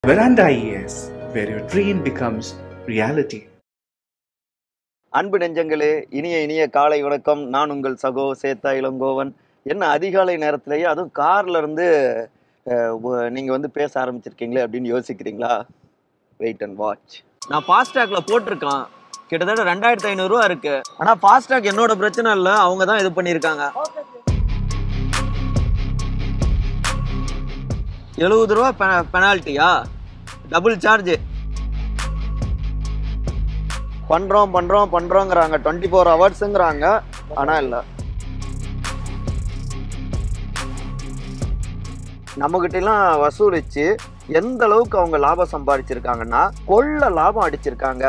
Veranda IES, where your dream becomes reality. அன்பு நெஞ்சங்களே இனிய இனிய காலை வணக்கம் நான் உங்கள் சகோ சேத்தா இளங்கோவன் என்ன அதிகாலை நேரத்திலேயே அதுவும் கார்ல இருந்து அஹ், ஒ- நீங்க வந்து பேச ஆரம்பிச்சிருக்கீங்களே அப்படின்னு யோசிக்கிறீங்களா வெயிட் அண்ட் வாட்ச் நான் ஃபாஸ்டாக்ல போட்டிருக்கான் கிட்டத்தட்ட ரெண்டாயிரத்தி ஐநூறுரூவா இருக்கு ஆனா ஃபாஸ்டாக் என்னோட பிரச்சனை இல்லை அவங்க தான் இது பண்ணியிருக்காங்க எழுபது ரூபா பெனால்ட்டியா டபுள் சார்ஜ் பண்றோம் பண்றோம் பண்றோங்கிறாங்க டுவெண்ட்டி ஃபோர் ஹவர்ஸுங்கிறாங்க ஆனா இல்ல நம்மகிட்ட எல்லாம் வசூலிச்சு எந்த அளவுக்கு அவங்க லாபம் சம்பாதிச்சிருக்காங்கன்னா கொள்ள லாபம் அடிச்சிருக்காங்க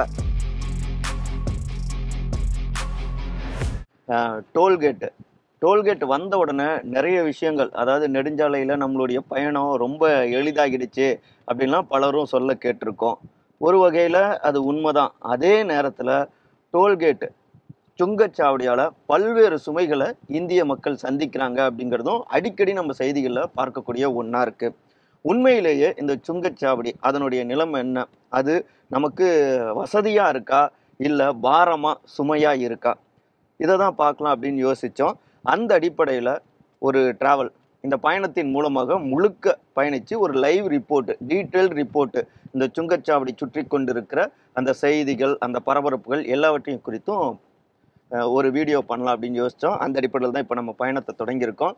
டோல்கேட்டு டோல்கேட் வந்த உடனே நிறைய விஷயங்கள் அதாவது நெடுஞ்சாலையில் நம்மளுடைய பயணம் ரொம்ப எளிதாகிடுச்சு அப்படின்லாம் பலரும் சொல்ல கேட்டிருக்கோம் ஒரு வகையில் அது உண்மைதான் அதே நேரத்தில் டோல்கேட்டு சுங்கச்சாவடியால் பல்வேறு சுமைகளை இந்திய மக்கள் சந்திக்கிறாங்க அப்படிங்கிறதும் அடிக்கடி நம்ம செய்திகளில் பார்க்கக்கூடிய ஒன்றா இருக்குது உண்மையிலேயே இந்த சுங்கச்சாவடி அதனுடைய நிலைமை என்ன அது நமக்கு வசதியாக இருக்கா இல்லை பாரமாக சுமையாக இருக்கா இதை தான் பார்க்கலாம் அப்படின்னு யோசித்தோம் அந்த அடிப்படையில் ஒரு டிராவல் இந்த பயணத்தின் மூலமாக முழுக்க பயணித்து ஒரு லைவ் ரிப்போர்ட் டீட்டெயில் ரிப்போர்ட் இந்த சுங்கச்சாவடி சுற்றி கொண்டிருக்கிற அந்த செய்திகள் அந்த பரபரப்புகள் எல்லாவற்றையும் குறித்தும் அஹ், ஒரு வீடியோ பண்ணலாம் அப்படின்னு யோசித்தோம் அந்த அடிப்படையில் தான் இப்போ நம்ம பயணத்தை தொடங்கியிருக்கோம்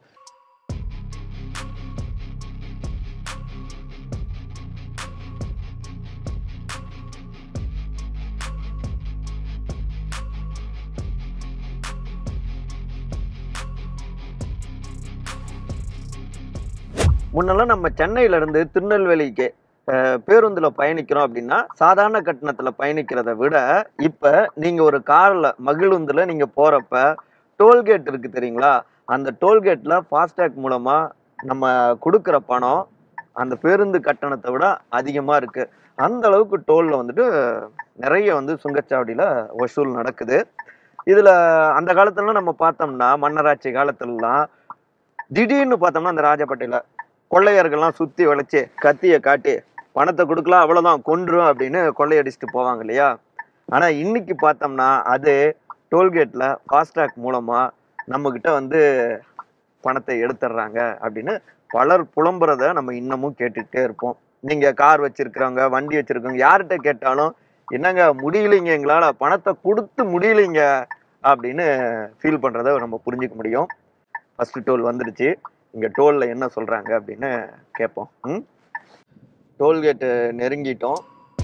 முன்னெல்லாம் நம்ம சென்னையில இருந்து திருநெல்வேலிக்கு அஹ், பேருந்துல பயணிக்கிறோம் அப்படின்னா சாதாரண கட்டணத்துல பயணிக்கிறத விட இப்ப நீங்க ஒரு கார்ல மகிழுந்துல நீங்க போறப்ப டோல்கேட் இருக்கு தெரியுங்களா அந்த டோல்கேட்ல ஃபாஸ்டேக் மூலமா நம்ம கொடுக்குற பணம் அந்த பேருந்து கட்டணத்தை விட அதிகமா இருக்கு அந்த அளவுக்கு டோல்ல வந்துட்டு நிறைய வந்து சுங்கச்சாவடியில வசூல் நடக்குது இதுல அந்த காலத்துலலாம் நம்ம பார்த்தோம்னா மன்னராட்சி காலத்துலலாம் திடீர்னு பார்த்தோம்னா அந்த ராஜபேட்டையில கொள்ளையர்கள்லாம் சுத்தி வளைச்சு கத்தியை காட்டி பணத்தை கொடுக்கலாம் அவ்வளவுதான் கொன்றும் அப்படின்னு கொள்ளையடிச்சிட்டு போவாங்க இல்லையா ஆனா இன்னைக்கு பார்த்தோம்னா அது டோல்கேட்ல ஃபாஸ்டாக் மூலமா நம்ம கிட்ட வந்து பணத்தை எடுத்துடுறாங்க அப்படின்னு பலர் புலம்புறத நம்ம இன்னமும் கேட்டுக்கிட்டே இருப்போம் நீங்க கார் வச்சிருக்கிறவங்க வண்டி வச்சிருக்கவங்க யார்கிட்ட கேட்டாலும் என்னங்க முடியலைங்க எங்களால பணத்தை கொடுத்து முடியலைங்க அப்படின்னு ஃபீல் பண்றத நம்ம புரிஞ்சுக்க முடியும் ஃபர்ஸ்ட் டோல் வந்துடுச்சு இங்க டோல்ல என்ன சொல்றாங்க அப்படின்னு கேட்போம் ம் டோல்கேட்டு நெருங்கிட்டோம்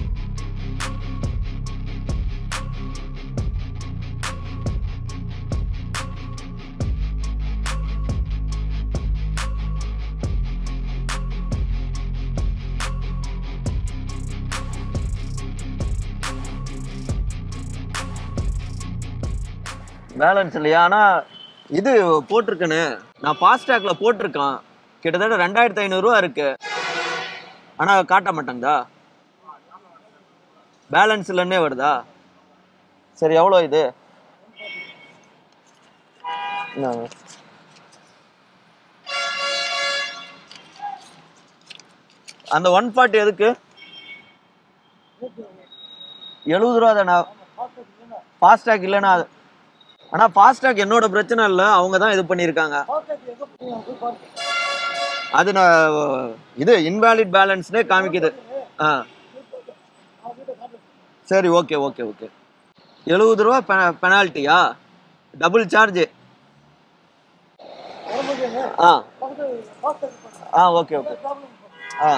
பேலன்ஸ் இல்லையா ஆனா இது போட்டிருக்கேன்னு நான் ஃபாஸ்டாக்ல போட்டிருக்கான் கிட்டத்தட்ட ரெண்டாயிரத்தி ஐநூறுரூவா இருக்கு ஆனா காட்ட மாட்டேங்குதா பேலன்ஸ் இல்லைன்னே வருதா சரி எவ்வளோ இது இந்தாங்க. அந்த ஒன் ஃபார்ட்டி எதுக்கு எழுபது ரூபா தானே ஃபாஸ்டாக் இல்லைன்னா அது ஆனா ஃபாஸ்டாக் என்னோட பிரச்சனை இல்லை அவங்க தான் இது பண்ணியிருக்காங்க அது நான் இது இன்வேலிட் பேலன்ஸ்னே காமிக்குது ஆ சரி ஓகே ஓகே ஓகே எழுபது ரூபா பெனால்ட்டியா டபுள் சார்ஜ் ஆ ஆ ஓகே ஓகே ஆ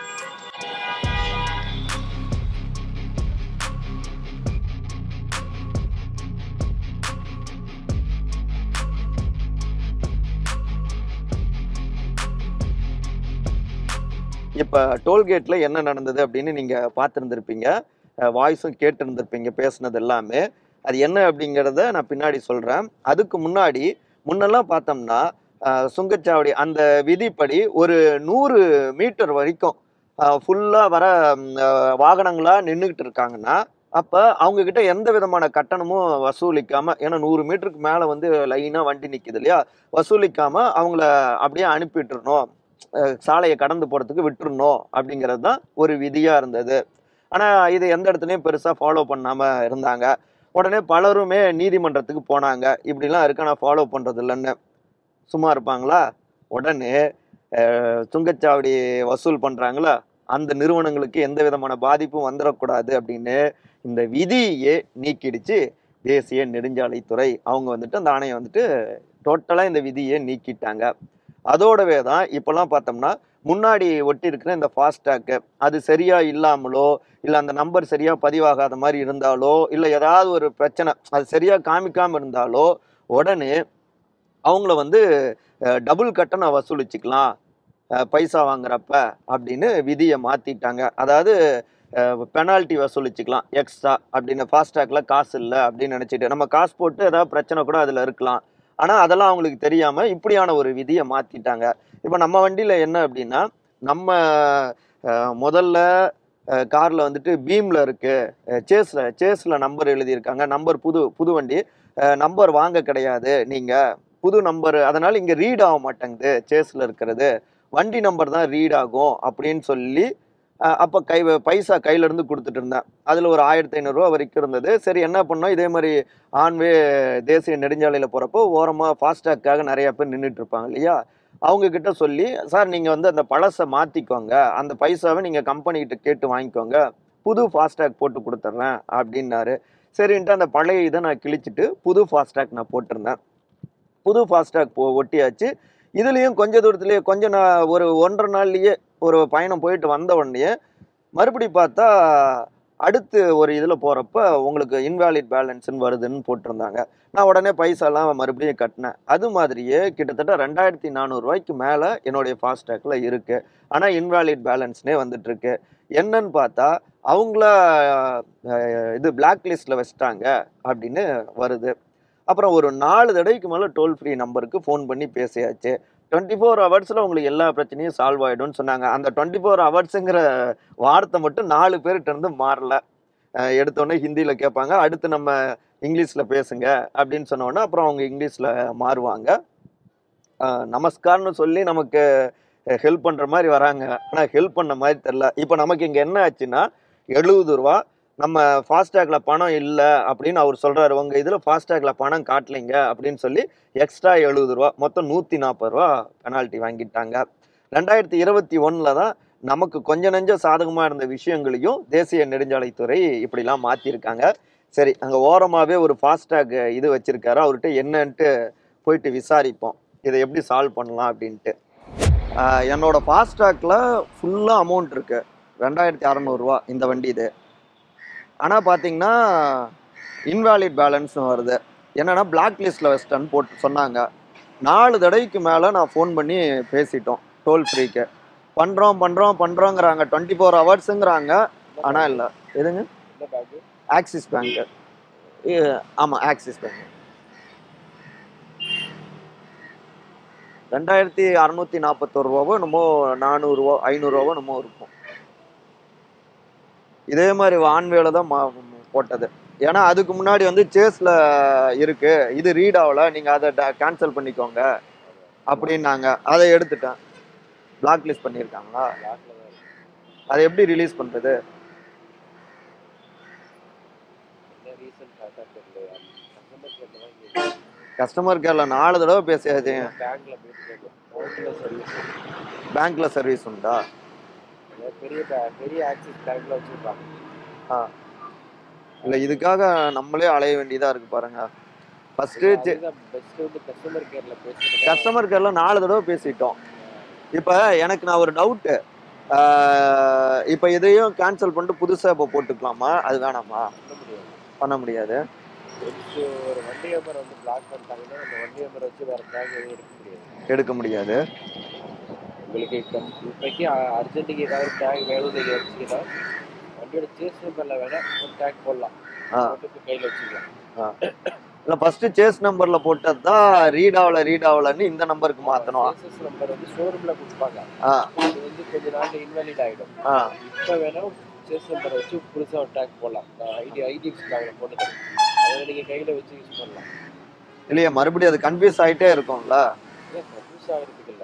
இப்போ டோல்கேட்டில் என்ன நடந்தது அப்படின்னு நீங்கள் பார்த்துருந்துருப்பீங்க வாய்ஸும் கேட்டிருந்திருப்பீங்க பேசுனது எல்லாமே அது என்ன அப்படிங்கிறத நான் பின்னாடி சொல்கிறேன் அதுக்கு முன்னாடி முன்னெல்லாம் பார்த்தோம்னா அஹ், சுங்கச்சாவடி அந்த விதிப்படி ஒரு நூறு மீட்டர் வரைக்கும் ஃபுல்லாக வர வாகனங்களாக நின்றுக்கிட்டு இருக்காங்கன்னா அப்போ அவங்கக்கிட்ட எந்த விதமான கட்டணமும் வசூலிக்காமல் ஏன்னா நூறு மீட்டருக்கு மேலே வந்து லைனாக வண்டி நிற்கிது இல்லையா வசூலிக்காமல் அவங்கள அப்படியே அனுப்பிட்டுறணும் அஹ், சாலையை கடந்து போறதுக்கு விட்டுறணும் அப்படிங்கிறது தான் ஒரு விதியா இருந்தது ஆனா இது எந்த இடத்துலயும் பெருசா ஃபாலோ பண்ணாம இருந்தாங்க உடனே பலருமே நீதிமன்றத்துக்கு போனாங்க இப்படிலாம் இருக்கு நான் ஃபாலோ பண்றது இல்லைன்னு சும்மா இருப்பாங்களா உடனே அஹ், சுங்கச்சாவடி வசூல் பண்றாங்களா அந்த நிறுவனங்களுக்கு எந்த விதமான பாதிப்பும் வந்துடக்கூடாது அப்படின்னு இந்த விதியே நீக்கிடுச்சு தேசிய நெடுஞ்சாலைத்துறை அவங்க வந்துட்டு அந்த ஆணையம் வந்துட்டு டோட்டலாக இந்த விதியை நீக்கிட்டாங்க அதோடவே தான் இப்போல்லாம் பார்த்தோம்னா முன்னாடி ஒட்டி இருக்கிற இந்த ஃபாஸ்டேக்கு அது சரியா இல்லாமலோ இல்லை அந்த நம்பர் சரியா பதிவாகாத மாதிரி இருந்தாலோ இல்லை ஏதாவது ஒரு பிரச்சனை அது சரியா காமிக்காம இருந்தாலோ உடனே அவங்கள வந்து டபுள் கட்டணம் வசூலிச்சுக்கலாம் அஹ், பைசா வாங்குறப்ப அப்படின்னு விதியை மாத்திட்டாங்க அதாவது பெனால்ட்டி வசூலிச்சுக்கலாம் எக்ஸ்ட்ரா அப்படின்னு ஃபாஸ்டேக்ல காசு இல்லை அப்படின்னு நினச்சிட்டு நம்ம காசு போட்டு ஏதாவது பிரச்சனை கூட அதில் இருக்கலாம் ஆனால் அதெல்லாம் அவங்களுக்கு தெரியாம இப்படியான ஒரு விதியை மாத்திட்டாங்க இப்போ நம்ம வண்டியில என்ன அப்படின்னா நம்ம அஹ், முதல்ல கார்ல வந்துட்டு பீம்ல இருக்கு சேஸ்ல சேஸ்ல நம்பர் எழுதியிருக்காங்க நம்பர் புது புது வண்டி நம்பர் வாங்க கிடையாது நீங்க புது நம்பர் அதனால இங்க ரீட் ஆக மாட்டேங்குது சேஸ்ல இருக்கிறது வண்டி நம்பர் தான் ரீட் ஆகும் அப்படின்னு சொல்லி அஹ், அப்ப கை பைசா கையில இருந்து கொடுத்துட்டு இருந்தேன் அதுல ஒரு ஆயிரத்தி ஐநூறுரூவா வரைக்கும் இருந்தது சரி என்ன பண்ணோம் இதே மாதிரி ஆன்வே தேசிய நெடுஞ்சாலையில போறப்போ ஓரமா ஃபாஸ்டாக்காக நிறைய பேர் நின்றுட்டு இருப்பாங்க இல்லையா அவங்க கிட்ட சொல்லி சார் நீங்க வந்து அந்த பழசை மாத்திக்கோங்க அந்த பைசாவை நீங்க கம்பெனி கிட்ட கேட்டு வாங்கிக்கோங்க புது ஃபாஸ்டாக் போட்டு கொடுத்துட்றேன் அப்படின்னாரு சரின்ட்டு அந்த பழைய இதை நான் கிழிச்சிட்டு புது ஃபாஸ்டாக் நான் போட்டிருந்தேன் புது ஃபாஸ்டாக் போ ஒட்டியாச்சு இதுலேயும் கொஞ்ச தூரத்துலேயே கொஞ்சம் நான் ஒரு ஒன்றரை நாள்லயே ஒரு பயணம் போயிட்டு வந்த உடனே மறுபடி பார்த்தா அடுத்து ஒரு இதில் போகிறப்ப உங்களுக்கு இன்வாலிட் பேலன்ஸ்னு வருதுன்னு போட்டிருந்தாங்க நான் உடனே பைசாலாம் மறுபடியும் கட்டினேன் அது மாதிரியே கிட்டத்தட்ட ரெண்டாயிரத்தி நானூறுரூவாய்க்கு மேலே என்னுடைய ஃபாஸ்டேக்கில் இருக்குது ஆனால் இன்வாலிட் பேலன்ஸ்னே வந்துட்டுருக்கு என்னன்னு பார்த்தா அவங்கள அஹ், இது பிளாக் லிஸ்ட்டில் வச்சிட்டாங்க அப்படின்னு வருது அப்புறம் ஒரு நாலு தடவைக்கு மேலே டோல் ஃப்ரீ நம்பருக்கு ஃபோன் பண்ணி பேசியாச்சு டுவெண்ட்டி ஃபோர் ஹவர்ஸில் உங்களுக்கு எல்லா பிரச்சனையும் சால்வ் ஆகிடும்னு சொன்னாங்க அந்த டுவெண்ட்டி ஃபோர் ஹவர்ஸுங்கிற வார்த்தை மட்டும் நாலு பேர்கிட்ட இருந்து மாறல அஹ் எடுத்தோடனே ஹிந்தியில் கேட்பாங்க அடுத்து நம்ம இங்கிலீஷில் பேசுங்க அப்படின்னு சொன்ன உடனே அப்புறம் அவங்க இங்கிலீஷில் மாறுவாங்க அஹ் நமஸ்கார்னு சொல்லி நமக்கு ஹெல்ப் பண்ணுற மாதிரி வராங்க ஆனால் ஹெல்ப் பண்ண மாதிரி தெரில இப்போ நமக்கு இங்கே என்ன ஆச்சுன்னா எழுபது ரூபா நம்ம ஃபாஸ்டேக்ல பணம் இல்லை அப்படின்னு அவர் சொல்றாரு உங்க இதுல ஃபாஸ்டேக்ல பணம் காட்டலைங்க அப்படின்னு சொல்லி எக்ஸ்ட்ரா எழுபது ரூபா மொத்தம் நூத்தி நாற்பது ரூபா பெனால்ட்டி வாங்கிட்டாங்க ரெண்டாயிரத்தி இருபத்தி ஒண்ணுல தான் நமக்கு கொஞ்ச நெஞ்ச சாதகமா இருந்த விஷயங்களையும் தேசிய நெடுஞ்சாலைத்துறை இப்படிலாம் மாத்திருக்காங்க சரி அங்க ஓரமாவே ஒரு ஃபாஸ்டேக் இது வச்சிருக்காரு அவர்கிட்ட என்னன்ட்டு போயிட்டு விசாரிப்போம் இதை எப்படி சால்வ் பண்ணலாம் அப்படின்ட்டு ஆஹ் என்னோட ஃபாஸ்டேக்ல ஃபுல்லா அமௌண்ட் இருக்கு ரெண்டாயிரத்தி அறநூறுவா இந்த வண்டி இது ஆனால் பார்த்தீங்கன்னா இன்வாலிட் பேலன்ஸ்னு வருது என்னன்னா பிளாக் லிஸ்ட்டில் வெஸ்டர்ன் போட்டு சொன்னாங்க நாலு தடவைக்கு மேலே நான் ஃபோன் பண்ணி பேசிட்டோம் டோல் ஃப்ரீக்கு பண்ணுறோம் பண்ணுறோம் பண்ணுறோங்கிறாங்க டுவெண்ட்டி ஃபோர் ஹவர்ஸுங்கிறாங்க ஆனால் இல்லை எதுங்க என்ன பேக்கு ஆக்சிஸ் பேங்க்கு ஆமாம் ஆக்சிஸ் பேங்க் ரெண்டாயிரத்தி அறநூற்றி நாற்பத்தோரு ரூபாவோ என்னமோ நானூறுரூவா ஐநூறுரூவாவோ என்னமோ இருக்கும் இதே மாதிரி வான்வேல தான் மா- போட்டது ஏன்னா அதுக்கு முன்னாடி வந்து சேஸ்ல இருக்கு இது ரீட் ஆகல நீங்க அதை கேன்சல் பண்ணிக்கோங்க அப்படின்னாங்க அதை எடுத்துட்டேன் பிளாக் லிஸ்ட் பண்ணியிருக்காங்களா பிளாக்ல தான் இருக்கு அதை எப்படி ரிலீஸ் பண்றது என்ன ரீசன் கரெக்டாக தெரியல கஸ்டமர் கேர்ல தான் கேட்குறேன் கஸ்டமர் கேர்ல நாலு தடவை பேசியாச்சு பேங்க்ல போயிட்டு கேட்கலாம் பேங்க்ல சர்வீஸ் பேங்க்ல சர்வீஸ் உண்டா அதாவது பெரிய பே- பெரிய ஆக்சிஸ் பேங்க்ல வச்சிருப்பாங்க இல்ல இதுக்காக நம்மளே அலைய வேண்டியதா இருக்கு பாருங்க ஃபர்ஸ்ட் அதுதான் பெஸ்ட் வந்து கஸ்டமர் கேர்ல பேசுறது கஸ்டமர் கேர்ல நாலு தடவை பேசிட்டோம் இப்போ எனக்கு நான் ஒரு டவுட்டு இப்போ இதையும் கேன்சல் பண்ணிட்டு புதுசாக இப்போ போட்டுக்கலாமா அது வேணாமா பண்ண முடியாது பண்ண முடியாது ஒன்ஸ் ஒரு வண்டி நம்பர் வந்து பிளாக் பண்ணிட்டாங்கன்னா அந்த வண்டி நம்பர் வச்சு வேற பேங்க் எதுவும் எடுக்க முடியாது எடுக்க முடியாது உங்களுக்கு இப்போ இப்போக்கி அர்ஜென்ட்டுக்கு ஏதாவது டேக் வேணும் நீங்கள் வச்சுக்கிட்டா வண்டியோட சேஸ் நம்பரில் வேணால் ஒரு டேக் போடலாம் ஆ. போட்டு கையில் வச்சுக்கலாம் இல்லை ஃபர்ஸ்ட் சேஸ் நம்பர்ல போட்டது தான் ரீட் ஆகல ரீட் ஆகலன்னு இந்த நம்பருக்கு மாற்றணும் சேசஸ் நம்பர் வந்து ஷோரூமில் கொடுப்பாங்க ஆ அது வந்து கொஞ்ச நாள்ல இன்வாலிட் ஆகிடும் ஆ இப்போ வேணா சேஸ் நம்பரை வச்சு புதுசாக ஒரு டேக் போடலாம் ஐடி ஐடிஎக்ஸ் பேங்கில் போட்டது அதை நீங்கள் கையில் வச்சு யூஸ் பண்ணலாம் இல்லையா மறுபடியும் அது கன்ஃபியூஸ் ஆகிட்டே இருக்கும்ல ஏன் கன்ஃபியூஸ் ஆகிறதுக்கு இல்லை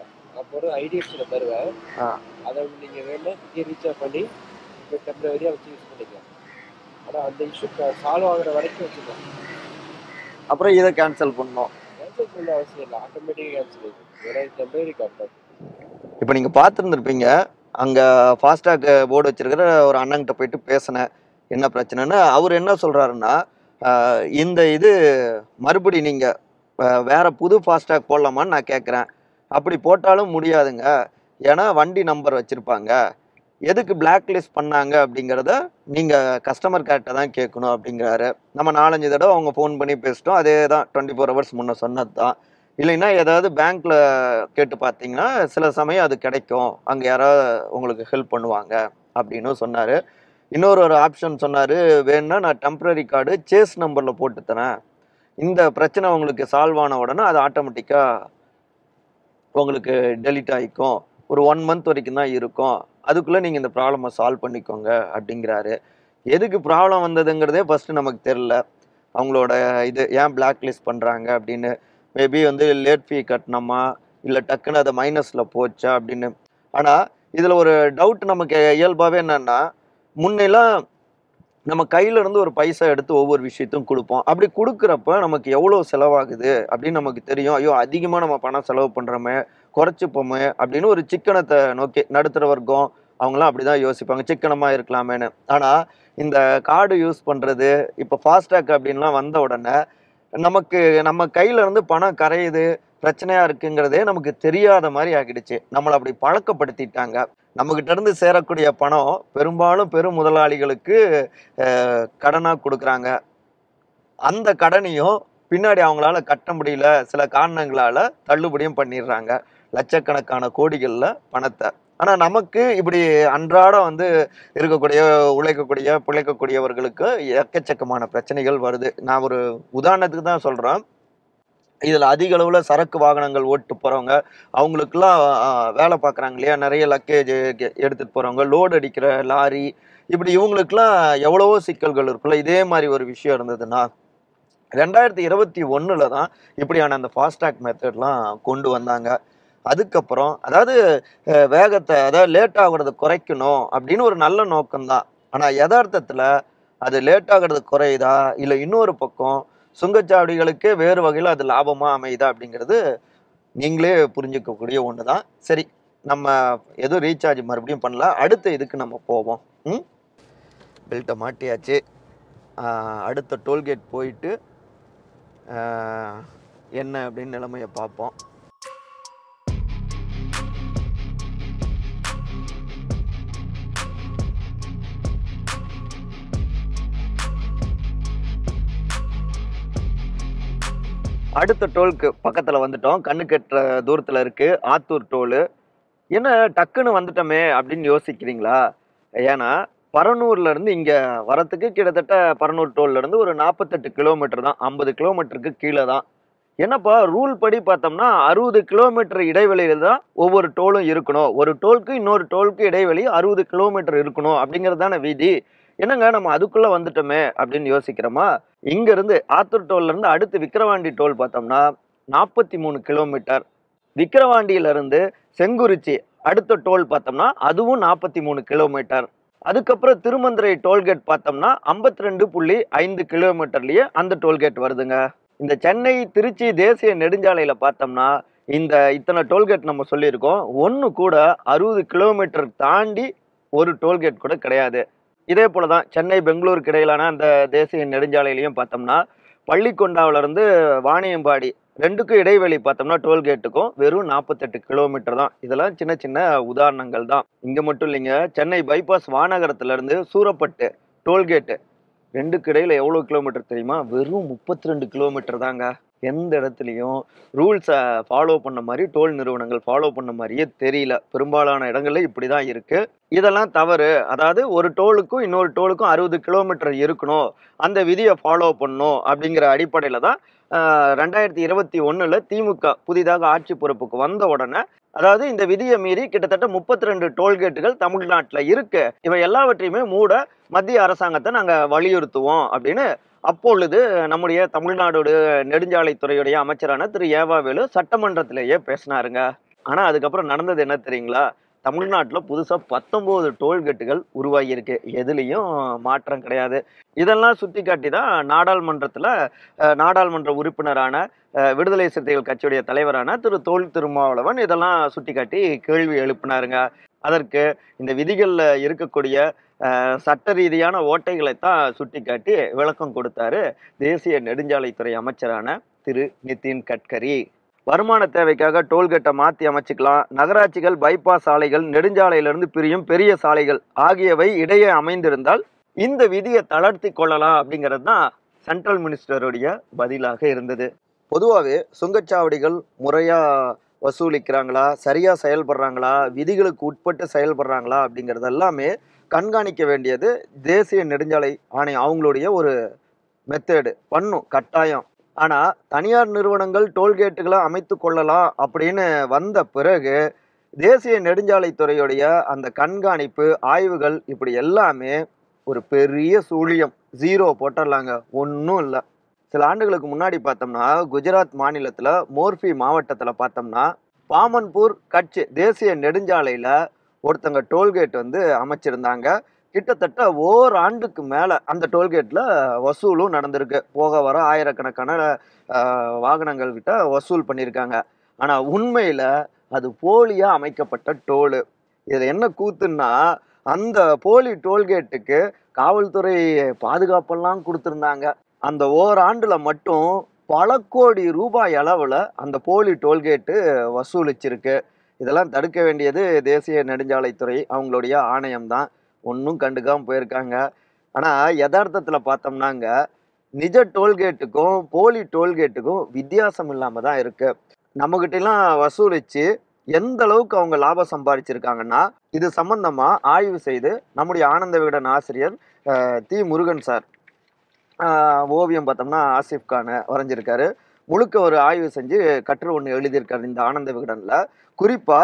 ஒரு ஐடிஎஃப்சியில் தருவேன் ஆ. அதை நீங்கள் வேணும் இங்கே ரீசார்ஜ் பண்ணி இப்போ டெம்பரவரியாக வச்சு யூஸ் பண்ணிக்கலாம் ஆனால் அந்த இஷ்யூ சால்வ் ஆகுற வரைக்கும் வச்சுக்கலாம் அப்புறம் இதை கேன்சல் பண்ணோம் கேன்சல் பண்ண அவசியம் இல்லை ஆட்டோமேட்டிக்காக கேன்சல் ஆகும் ஏன்னா இது டெம்பரரி கார்டு தான் இப்போ நீங்கள் பார்த்துருந்துருப்பீங்க அங்கே ஃபாஸ்டாக் போர்டு வச்சிருக்கிற ஒரு அண்ணன்கிட்ட போயிட்டு பேசினேன் என்ன பிரச்சனைன்னு அவர் என்ன சொல்கிறாருன்னா இந்த இது மறுபடி நீங்கள் வேற புது ஃபாஸ்டாக் போடலாமான்னு நான் கேட்குறேன் அப்படி போட்டாலும் முடியாதுங்க ஏன்னா வண்டி நம்பர் வச்சுருப்பாங்க எதுக்கு பிளாக் லிஸ்ட் பண்ணாங்க அப்படிங்கிறத நீங்கள் கஸ்டமர் கேர்ட்ட தான் கேட்கணும் அப்படிங்கிறாரு நம்ம நாலஞ்சு தடவை அவங்க ஃபோன் பண்ணி பேசிட்டோம் அதே தான் டுவெண்ட்டி ஃபோர் ஹவர்ஸ் முன்ன சொன்னது தான் இல்லைன்னா ஏதாவது பேங்க்ல கேட்டு பார்த்தீங்கன்னா சில சமயம் அது கிடைக்கும் அங்கே யாராவது உங்களுக்கு ஹெல்ப் பண்ணுவாங்க அப்படின்னு சொன்னார் இன்னொரு ஒரு ஆப்ஷன் சொன்னார் வேணும்னா நான் டெம்பரரி கார்டு சேஸ் நம்பரில் போட்டு தரேன் இந்த பிரச்சனை உங்களுக்கு சால்வ் ஆன உடனே அது ஆட்டோமேட்டிக்காக உங்களுக்கு டெலிட் ஆகிக்கும் ஒரு ஒன் மந்த் வரைக்கும் தான் இருக்கும் அதுக்குள்ளே நீங்கள் இந்த ப்ராப்ளமை சால்வ் பண்ணிக்கோங்க அப்படிங்கிறாரு எதுக்கு ப்ராப்ளம் வந்ததுங்கிறதே ஃபஸ்ட்டு நமக்கு தெரில அவங்களோட இது ஏன் பிளாக் லிஸ்ட் பண்ணுறாங்க அப்படின்னு மேபி வந்து லேட் ஃபீ கட்டினோமா இல்லை டக்குன்னு அதை மைனஸில் போச்சா அப்படின்னு ஆனால் இதில் ஒரு டவுட் நமக்கு இயல்பாகவே என்னன்னா முன்னெல்லாம் நம்ம கையில இருந்து ஒரு பைசா எடுத்து ஒவ்வொரு விஷயத்தையும் கொடுப்போம் அப்படி கொடுக்குறப்ப நமக்கு எவ்வளோ செலவாகுது அப்படின்னு நமக்கு தெரியும் ஐயோ அதிகமாக நம்ம பணம் செலவு பண்ணுறோமே குறைச்சிப்போமே அப்படின்னு ஒரு சிக்கனத்தை நோக்கி நடுத்தர வர்க்கம் அவங்களாம் அப்படி தான் யோசிப்பாங்க சிக்கனமாக இருக்கலாமேன்னு ஆனால் இந்த கார்டு யூஸ் பண்ணுறது இப்போ ஃபாஸ்டாக் அப்படின்லாம் வந்த உடனே நமக்கு நம்ம கையில இருந்து பணம் கரையுது பிரச்சனையா இருக்குங்கிறதே நமக்கு தெரியாத மாதிரி ஆகிடுச்சு நம்மளை அப்படி பழக்கப்படுத்திட்டாங்க நம்மகிட்ட இருந்து சேரக்கூடிய பணம் பெரும்பாலும் பெரும் முதலாளிகளுக்கு அஹ், கடனா கொடுக்குறாங்க அந்த கடனையும் பின்னாடி அவங்களால கட்ட முடியல சில காரணங்களால தள்ளுபடியும் பண்ணிடுறாங்க லட்சக்கணக்கான கோடிகள்ல பணத்தை ஆனா நமக்கு இப்படி அன்றாடம் வந்து இருக்கக்கூடிய உழைக்கக்கூடிய பிழைக்கக்கூடியவர்களுக்கு எக்கச்சக்கமான பிரச்சனைகள் வருது நான் ஒரு உதாரணத்துக்கு தான் சொல்றேன் இதுல அதிக அளவுல சரக்கு வாகனங்கள் ஓட்டு போறவங்க அவங்களுக்குலாம் ஆஹ், வேலை பார்க்குறாங்க இல்லையா நிறைய லக்கேஜ் எடுத்துட்டு போறவங்க லோடு அடிக்கிற லாரி இப்படி இவங்களுக்குலாம் எவ்வளவோ சிக்கல்கள் இருக்குல்ல இதே மாதிரி ஒரு விஷயம் இருந்ததுன்னா ரெண்டாயிரத்தி இருபத்தி ஒண்ணுல தான் இப்படியான அந்த ஃபாஸ்டாக் மெத்தட்லாம் கொண்டு வந்தாங்க அதுக்கப்புறம் அதாவது அஹ், வேகத்தை அதாவது லேட் ஆகுறத குறைக்கணும் அப்படின்னு ஒரு நல்ல நோக்கம்தான் ஆனா யதார்த்தத்துல அது லேட் ஆகுறது குறையுதா இல்லை இன்னொரு பக்கம் சுங்கச்சாவடிகளுக்கே வேறு வகையில் அது லாபமா அமையுதா அப்படிங்கிறது நீங்களே புரிஞ்சுக்கக்கூடிய ஒன்று தான் சரி நம்ம எதுவும் ரீசார்ஜ் மறுபடியும் பண்ணல அடுத்த இதுக்கு நம்ம போவோம் ம் பெல்ட்டை மாட்டியாச்சு ஆஹ் அடுத்த டோல்கேட் போயிட்டு ஆஹ் என்ன அப்படின்னு நிலைமையை பார்ப்போம் அடுத்த டோலுக்கு பக்கத்தில் வந்துட்டோம் கண்ணு கெட்டுற தூரத்தில் இருக்கு ஆத்தூர் டோலு என்ன டக்குன்னு வந்துட்டோமே அப்படின்னு யோசிக்கிறீங்களா ஏன்னா பரனூர்ல இருந்து இங்க வரத்துக்கு கிட்டத்தட்ட பரனூர் டோல்ல இருந்து ஒரு நாற்பத்தெட்டு கிலோமீட்டர் தான் ஐம்பது கிலோமீட்டருக்கு கீழே தான் என்னப்பா ரூல் படி பார்த்தோம்னா அறுபது கிலோமீட்டர் இடைவெளியில தான் ஒவ்வொரு டோலும் இருக்கணும் ஒரு டோலுக்கு இன்னொரு டோலுக்கு இடைவெளி அறுபது கிலோமீட்டர் இருக்கணும் அப்படிங்கிறது தானே விதி என்னங்க நம்ம அதுக்குள்ள வந்துட்டோமே அப்படின்னு யோசிக்கிறோமா இங்க இருந்து ஆத்தூர் டோல்ல இருந்து அடுத்து விக்கிரவாண்டி டோல் பார்த்தோம்னா நாற்பத்தி மூணு கிலோமீட்டர் விக்கிரவாண்டியில இருந்து செங்குறிச்சி அடுத்த டோல் பார்த்தோம்னா அதுவும் நாற்பத்தி மூணு கிலோமீட்டர் அதுக்கப்புறம் திருமந்திரை டோல்கேட் பார்த்தோம்னா ஐம்பத்தி ரெண்டு புள்ளி ஐந்து கிலோமீட்டர்லயே அந்த டோல்கேட் வருதுங்க இந்த சென்னை திருச்சி தேசிய நெடுஞ்சாலையில பார்த்தோம்னா இந்த இத்தனை டோல்கேட் நம்ம சொல்லியிருக்கோம் ஒன்று கூட அறுபது கிலோமீட்டர் தாண்டி ஒரு டோல்கேட் கூட கிடையாது இதே போல தான் சென்னை பெங்களூருக்கு இடையிலான அந்த தேசிய நெடுஞ்சாலையிலையும் பார்த்தோம்னா பள்ளிக்கொண்டாவில இருந்து வாணியம்பாடி ரெண்டுக்கும் இடைவெளி பார்த்தோம்னா டோல்கேட்டுக்கும் வெறும் நாற்பத்தெட்டு கிலோமீட்டர் தான் இதெல்லாம் சின்ன சின்ன உதாரணங்கள் தான் இங்க மட்டும் இல்லைங்க சென்னை பைபாஸ் வானகரத்துல இருந்து சூரப்பட்டு டோல்கேட்டு ரெண்டுக்கு இடையில எவ்வளவு கிலோமீட்டர் தெரியுமா வெறும் முப்பத்தி ரெண்டு கிலோமீட்டர் தாங்க எந்த இடத்துலையும் ரூல்ஸை ஃபாலோ பண்ண மாதிரி டோல் நிறுவனங்கள் ஃபாலோ பண்ண மாதிரியே தெரியல பெரும்பாலான இடங்கள்ல இப்படி தான் இருக்கு இதெல்லாம் தவறு அதாவது ஒரு டோலுக்கும் இன்னொரு டோலுக்கும் அறுபது கிலோமீட்டர் இருக்கணும் அந்த விதியை ஃபாலோ பண்ணணும் அப்படிங்கிற அடிப்படையில தான் ஆஹ், ரெண்டாயிரத்தி இருபத்தி ஒண்ணுல திமுக புதிதாக ஆட்சி பொறுப்புக்கு வந்த உடனே அதாவது இந்த விதியை மீறி கிட்டத்தட்ட முப்பத்தி ரெண்டு டோல்கேட்டுகள் தமிழ்நாட்டில் இருக்கு இவை எல்லாவற்றையுமே மூட மத்திய அரசாங்கத்தை நாங்கள் வலியுறுத்துவோம் அப்படின்னு அப்பொழுது நம்முடைய தமிழ்நாடு நெடுஞ்சாலைத்துறையுடைய அமைச்சரான திரு ஏவாவேலு சட்டமன்றத்திலேயே பேசினாருங்க ஆனா அதுக்கப்புறம் நடந்தது என்ன தெரியுங்களா தமிழ்நாட்டில் புதுசாக பத்தொம்போது டோல்கேட்டுகள் உருவாகியிருக்கு எதுலேயும் மாற்றம் கிடையாது இதெல்லாம் சுட்டி காட்டி தான் நாடாளுமன்றத்தில் நாடாளுமன்ற உறுப்பினரான அஹ், விடுதலை சிறுத்தைகள் கட்சியுடைய தலைவரான திரு தோல் திருமாவளவன் இதெல்லாம் சுட்டி காட்டி கேள்வி எழுப்பினாருங்க அதற்கு இந்த விதிகளில் இருக்கக்கூடிய அஹ், சட்ட ரீதியான ஓட்டைகளை தான் சுட்டி காட்டி விளக்கம் கொடுத்தாரு தேசிய நெடுஞ்சாலைத்துறை அமைச்சரான திரு நிதின் கட்கரி வருமான தேவைக்காக டோல்கேட்டை மாற்றி அமைச்சுக்கலாம் நகராட்சிகள் பைபாஸ் சாலைகள் நெடுஞ்சாலையிலிருந்து பிரியும் பெரிய சாலைகள் ஆகியவை இடையே அமைந்திருந்தால் இந்த விதியை தளர்த்தி கொள்ளலாம் அப்படிங்கிறது தான் சென்ட்ரல் மினிஸ்டருடைய பதிலாக இருந்தது பொதுவாகவே சுங்கச்சாவடிகள் முறையாக வசூலிக்கிறாங்களா சரியாக செயல்படுறாங்களா விதிகளுக்கு உட்பட்டு செயல்படுறாங்களா அப்படிங்கிறது எல்லாமே கண்காணிக்க வேண்டியது தேசிய நெடுஞ்சாலை ஆணையம் அவங்களுடைய ஒரு மெத்தேடு பண்ணும் கட்டாயம் ஆனால் தனியார் நிறுவனங்கள் டோல்கேட்டுகளை அமைத்து கொள்ளலாம் அப்படின்னு வந்த பிறகு தேசிய நெடுஞ்சாலைத்துறையுடைய அந்த கண்காணிப்பு ஆய்வுகள் இப்படி எல்லாமே ஒரு பெரிய சூழியம் ஜீரோ போட்டுடலாங்க ஒன்றும் இல்லை சில ஆண்டுகளுக்கு முன்னாடி பார்த்தோம்னா குஜராத் மாநிலத்தில் மோர்பி மாவட்டத்தில் பார்த்தோம்னா பாமன்பூர் கட்சி தேசிய நெடுஞ்சாலையில் ஒருத்தங்க டோல்கேட் வந்து அமைச்சிருந்தாங்க கிட்டத்தட்ட ஓர் ஆண்டுக்கு மேலே அந்த டோல்கேட்டில் வசூலும் நடந்திருக்கு போக வர ஆயிரக்கணக்கான ஆஹ், வாகனங்கள் கிட்ட வசூல் பண்ணியிருக்காங்க ஆனால் உண்மையில் அது போலியாக அமைக்கப்பட்ட டோலு இதில் என்ன கூத்துன்னா அந்த போலி டோல்கேட்டுக்கு காவல்துறை பாதுகாப்பெல்லாம் கொடுத்துருந்தாங்க அந்த ஓராண்டுல மட்டும் பல கோடி ரூபாய் அளவில் அந்த போலி டோல்கேட்டு வசூலிச்சிருக்கு இதெல்லாம் தடுக்க வேண்டியது தேசிய நெடுஞ்சாலைத்துறை அவங்களுடைய ஆணையம் தான் ஒன்றும் கண்டுக்காம போயிருக்காங்க ஆனால் யதார்த்தத்தில் பார்த்தோம்னாங்க நிஜ டோல்கேட்டுக்கும் போலி டோல்கேட்டுக்கும் வித்தியாசம் இல்லாமல் தான் இருக்கு நம்மகிட்டலாம் வசூலிச்சு எந்த அளவுக்கு அவங்க லாபம் சம்பாதிச்சிருக்காங்கன்னா இது சம்பந்தமா ஆய்வு செய்து நம்முடைய ஆனந்த விகடன் ஆசிரியர் அஹ், தி முருகன் சார் ஆஹ், ஓவியம் பார்த்தோம்னா ஆசிஃப் கானை வரைஞ்சிருக்காரு முழுக்க ஒரு ஆய்வு செஞ்சு கட்டுரை ஒன்று எழுதியிருக்காரு இந்த ஆனந்த விகடன்ல குறிப்பா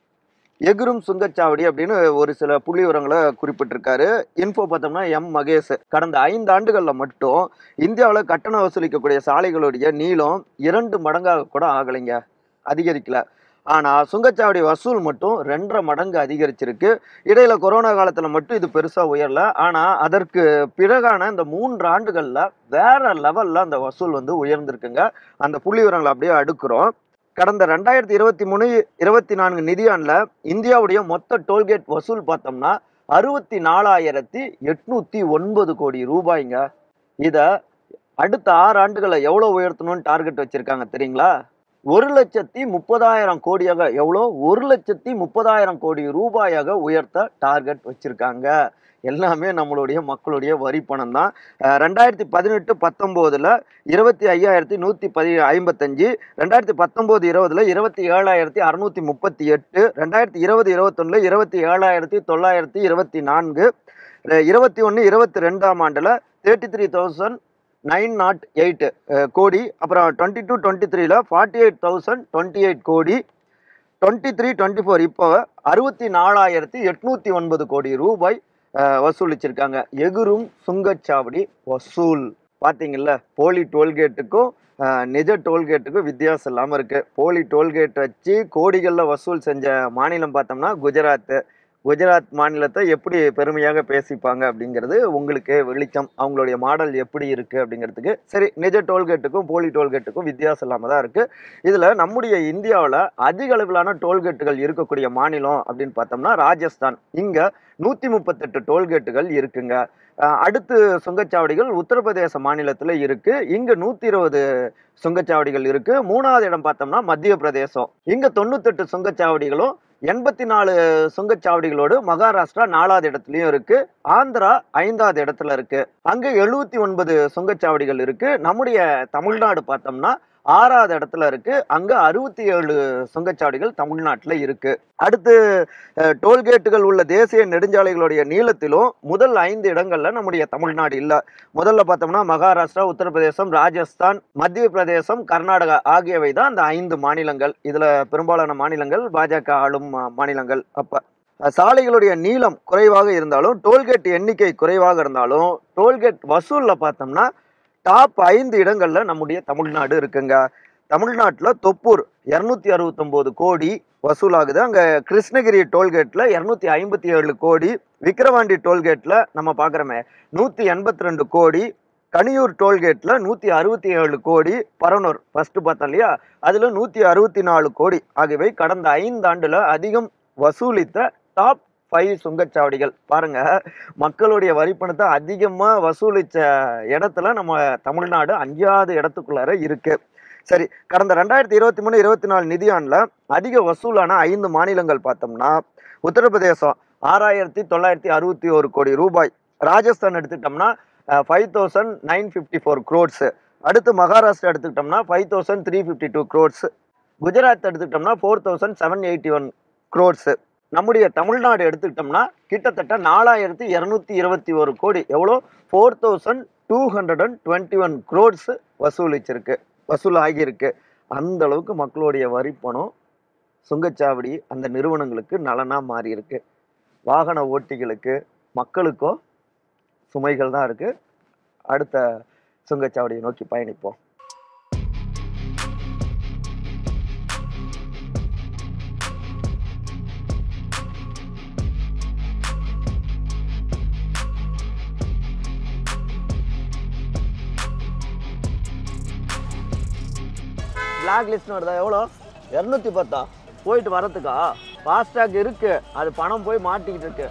எகுரும் சுங்கச்சாவடி அப்படின்னு ஒரு சில புள்ளி விவரங்களை குறிப்பிட்டிருக்காரு இன்ஃபோ பார்த்தோம்னா எம் மகேஷ் கடந்த ஐந்து ஆண்டுகளில் மட்டும் இந்தியாவில் கட்டணம் வசூலிக்கக்கூடிய சாலைகளுடைய நீளம் இரண்டு மடங்காக கூட ஆகலைங்க அதிகரிக்கல ஆனால் சுங்கச்சாவடி வசூல் மட்டும் ரெண்டரை மடங்கு அதிகரிச்சிருக்கு இடையில கொரோனா காலத்தில் மட்டும் இது பெருசாக உயரல ஆனால் அதற்கு பிறகான இந்த மூன்று ஆண்டுகளில் வேற லெவலில் அந்த வசூல் வந்து உயர்ந்திருக்குங்க அந்த புள்ளி விவரங்களை அப்படியே அடுக்குறோம் கடந்த ரெண்டாயிரத்தி இருபத்தி மூணு இருபத்தி நான்கு நிதியாண்டில் இந்தியாவுடைய மொத்த டோல்கேட் வசூல் பார்த்தோம்னா அறுபத்தி நாலாயிரத்தி எட்நூத்தி ஒன்பது கோடி ரூபாய்ங்க இதை அடுத்த ஆறு ஆண்டுகளை எவ்வளோ உயர்த்தணும்னு டார்கெட் வச்சிருக்காங்க தெரியுங்களா ஒரு லட்சத்தி முப்பதாயிரம் கோடியாக எவ்வளோ ஒரு லட்சத்தி முப்பதாயிரம் கோடி ரூபாயாக உயர்த்த டார்கெட் வச்சிருக்காங்க எல்லாமே நம்மளுடைய மக்களுடைய வரி பணம் தான் அஹ் ரெண்டாயிரத்தி பதினெட்டு பத்தொம்போதில் இருபத்தி ஐயாயிரத்தி நூற்றி பதி ஐம்பத்தஞ்சு ரெண்டாயிரத்தி பத்தொம்போது இருபதுல இருபத்தி ஏழாயிரத்தி அறுநூத்தி முப்பத்தி எட்டு ரெண்டாயிரத்தி இருபது இருபத்தொன்னுல இருபத்தி ஏழாயிரத்தி தொள்ளாயிரத்தி இருபத்தி நான்கு இருபத்தி ஒன்று இருபத்தி ரெண்டாம் ஆண்டில் thirty three thousand nine nought eight கோடி அப்புறம் டுவெண்ட்டி டூ டுவெண்ட்டி த்ரீல forty eight thousand twenty eight கோடி டுவெண்ட்டி த்ரீ டுவெண்ட்டி ஃபோர் இப்போ அறுபத்தி நாலாயிரத்தி எட்நூத்தி ஒன்பது கோடி ரூபாய் அஹ், வசூலிச்சிருக்காங்க எகுரும் சுங்கச்சாவடி வசூல் பார்த்தீங்கல்ல போலி டோல்கேட்டுக்கும் அஹ், நிஜ டோல்கேட்டுக்கும் வித்தியாசம் இல்லாமல் இருக்கு போலி டோல்கேட் வச்சு கோடிகளில் வசூல் செஞ்ச மாநிலம் பார்த்தோம்னா குஜராத் குஜராத் மாநிலத்தை எப்படி பெருமையாக பேசிப்பாங்க அப்படிங்கிறது உங்களுக்கு வெளிச்சம் அவங்களுடைய மாடல் எப்படி இருக்கு அப்படிங்கிறதுக்கு சரி நிஜ டோல்கேட்டுக்கும் போலி டோல்கேட்டுக்கும் வித்தியாசம் இல்லாமல் தான் இருக்கு இதில் நம்முடைய இந்தியாவில் அதிக அளவிலான டோல்கேட்டுகள் இருக்கக்கூடிய மாநிலம் அப்படின்னு பார்த்தோம்னா ராஜஸ்தான் இங்கே நூற்றி முப்பத்தெட்டு டோல்கேட்டுகள் இருக்குங்க அஹ் அடுத்து சுங்கச்சாவடிகள் உத்தரப்பிரதேச மாநிலத்தில் இருக்கு இங்கே நூற்றி இருபது சுங்கச்சாவடிகள் இருக்கு மூணாவது இடம் பார்த்தோம்னா மத்திய பிரதேசம் இங்கே தொண்ணூத்தெட்டு சுங்கச்சாவடிகளும் எண்பத்தி நாலு சுங்கச்சாவடிகளோடு மகாராஷ்டிரா நாலாவது இடத்துலயும் இருக்கு ஆந்திரா ஐந்தாவது இடத்துல இருக்கு அங்க எழுபத்தி ஒன்பது சுங்கச்சாவடிகள் இருக்கு நம்முடைய தமிழ்நாடு பார்த்தோம்னா ஆறாவது இடத்துல இருக்கு அங்க அறுபத்தி ஏழு சுங்கச்சாவடிகள் தமிழ்நாட்டுல இருக்கு அடுத்து அஹ், டோல்கேட்டுகள் உள்ள தேசிய நெடுஞ்சாலைகளுடைய நீளத்திலும் முதல் ஐந்து இடங்கள்ல நம்முடைய தமிழ்நாடு இல்ல முதல்ல பார்த்தோம்னா மகாராஷ்டிரா உத்தரப்பிரதேசம் ராஜஸ்தான் மத்திய பிரதேசம் கர்நாடகா ஆகியவை தான் அந்த ஐந்து மாநிலங்கள் இதுல பெரும்பாலான மாநிலங்கள் பாஜக ஆளும் மா- மாநிலங்கள் அப்ப அஹ், சாலைகளுடைய நீளம் குறைவாக இருந்தாலும் டோல்கேட் எண்ணிக்கை குறைவாக இருந்தாலும் டோல்கேட் வசூல்ல பார்த்தோம்னா டாப் ஐந்து இடங்கள்ல நம்முடைய தமிழ்நாடு இருக்குங்க தமிழ்நாட்டில் தொப்பூர் இரநூத்தி அறுபத்தொம்போது கோடி வசூலாகுது அங்கே கிருஷ்ணகிரி டோல்கேட்டில் இரநூத்தி ஐம்பத்தி ஏழு கோடி விக்கிரவாண்டி டோல்கேட்டில் நம்ம பார்க்குறோமே நூற்றி எண்பத்தி ரெண்டு கோடி கனியூர் டோல்கேட்டில் நூற்றி அறுபத்தி ஏழு கோடி பரனூர் ஃபஸ்ட்டு பார்த்தோம் இல்லையா அதில் நூற்றி அறுபத்தி நாலு கோடி ஆகியவை கடந்த ஐந்தாண்டில் அதிகம் வசூலித்த டாப் ஃபைவ் சுங்கச்சாவடிகள் பாருங்க மக்களுடைய வரிப்பணத்தை அதிகமாக வசூலித்த இடத்துல நம்ம தமிழ்நாடு அஞ்சாவது இடத்துக்குள்ளார இருக்கு சரி கடந்த ரெண்டாயிரத்தி இருபத்தி மூணு இருபத்தி நாலு நிதியாண்டில் அதிக வசூலான ஐந்து மாநிலங்கள் பார்த்தோம்னா உத்தரப்பிரதேசம் ஆறாயிரத்தி தொள்ளாயிரத்தி அறுபத்தி ஒரு கோடி ரூபாய் ராஜஸ்தான் எடுத்துக்கிட்டோம்னா five thousand nine fifty four crores அடுத்து மகாராஷ்டிரா எடுத்துக்கிட்டோம்னா five thousand three fifty two crores Gujarat எடுத்துக்கிட்டோம்னா four thousand seven eighty one crores நம்முடைய தமிழ்நாடு எடுத்துக்கிட்டோம்னா கிட்டத்தட்ட நாலாயிரத்தி இரநூத்தி இருபத்தி ஒரு கோடி எவ்வளோ four thousand two hundred and twenty one crores வசூலிச்சிருக்கு வசூல் ஆகியிருக்கு அந்த அளவுக்கு மக்களுடைய வரி பணம் சுங்கச்சாவடி அந்த நிறுவனங்களுக்கு நலனாக மாறி இருக்கு வாகன ஓட்டிகளுக்கு மக்களுக்கோ சுமைகள் தான் இருக்கு அடுத்த சுங்கச்சாவடியை நோக்கி பயணிப்போம் பிளாக் லிஸ்ட்னு வருதா எவ்வளோ இரநூத்தி பத்தா போயிட்டு வரதுக்கா ஃபாஸ்டாக் இருக்கு அது பணம் போய் மாட்டிக்கிட்டு இருக்கு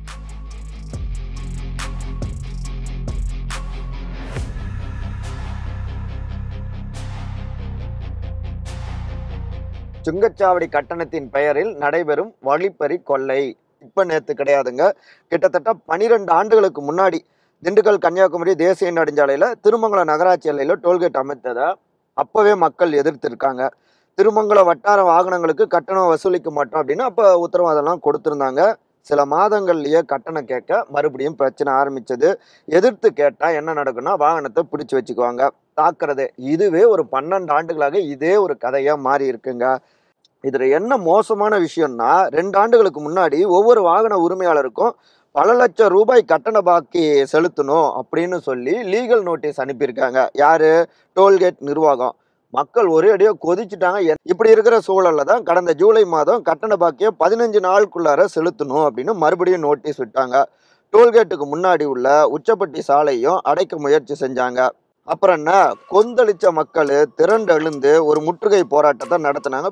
சுங்கச்சாவடி கட்டணத்தின் பெயரில் நடைபெறும் வழிப்பறி கொள்ளை இப்ப நேத்து கிடையாதுங்க கிட்டத்தட்ட பனிரெண்டு ஆண்டுகளுக்கு முன்னாடி திண்டுக்கல் கன்னியாகுமரி தேசிய நெடுஞ்சாலையில திருமங்கலம் நகராட்சி எல்லையில டோல்கேட் அமைத்ததை அப்பவே மக்கள் எதிர்த்திருக்காங்க திருமங்கல வட்டார வாகனங்களுக்கு கட்டணம் வசூலிக்க மாட்டோம் அப்படின்னு அப்போ உத்தரவாதம்லாம் கொடுத்துருந்தாங்க சில மாதங்கள்லயே கட்டணம் கேட்க மறுபடியும் பிரச்சனை ஆரம்பிச்சது எதிர்த்து கேட்டால் என்ன நடக்கும்னா வாகனத்தை பிடிச்சி வச்சுக்குவாங்க தாக்குறது இதுவே ஒரு பன்னெண்டு ஆண்டுகளாக இதே ஒரு கதையாக மாறி இருக்குங்க இதில் என்ன மோசமான விஷயம்னா ரெண்டு ஆண்டுகளுக்கு முன்னாடி ஒவ்வொரு வாகன உரிமையாளருக்கும் பல லட்சம் ரூபாய் கட்டண பாக்கி செலுத்தணும் அப்படின்னு சொல்லி லீகல் நோட்டீஸ் அனுப்பியிருக்காங்க யாரு டோல்கேட் நிர்வாகம் மக்கள் ஒரே அடியாக கொதிச்சுட்டாங்க எ- இப்படி இருக்கிற சூழல்ல தான் கடந்த ஜூலை மாதம் கட்டண பாக்கியை பதினஞ்சு நாளுக்குள்ளார செலுத்தணும் அப்படின்னு மறுபடியும் நோட்டீஸ் விட்டாங்க டோல்கேட்டுக்கு முன்னாடி உள்ள உச்சப்பட்டி சாலையும் அடைக்க முயற்சி செஞ்சாங்க அப்புறம் என்ன கொந்தளிச்ச மக்கள் திரண்டு எழுந்து ஒரு முற்றுகை போராட்டத்தை நடத்தினாங்க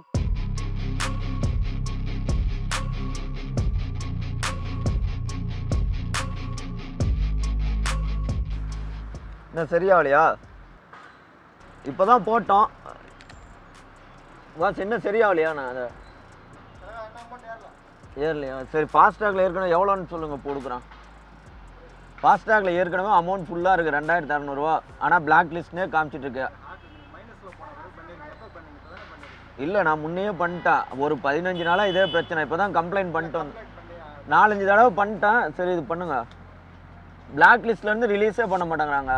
என்ன சரியாகலையா இப்போதான் போட்டோம் வாஸ் என்ன சரியாகலையா நான் அதை ஏறலையா சரி ஃபாஸ்டாகில் ஏற்கனவே எவ்வளோன்னு சொல்லுங்கள் போடுக்குறான் ஃபாஸ்டாகில் ஏற்கனவே அமௌண்ட் ஃபுல்லாக இருக்குது ரெண்டாயிரத்தி அறநூறுவா ஆனால் பிளாக் லிஸ்ட்னே காமிச்சிட்டு இருக்கு இல்லை நான் முன்னையே பண்ணிட்டேன் ஒரு பதினஞ்சு நாளாக இதே பிரச்சனை இப்போ தான் கம்ப்ளைண்ட் பண்ணிட்டு வந்தேன் நாலஞ்சு தடவை பண்ணிட்டேன் சரி இது பண்ணுங்க பிளாக் லிஸ்ட்லேருந்து ரிலீஸே பண்ண மாட்டேங்கிறாங்க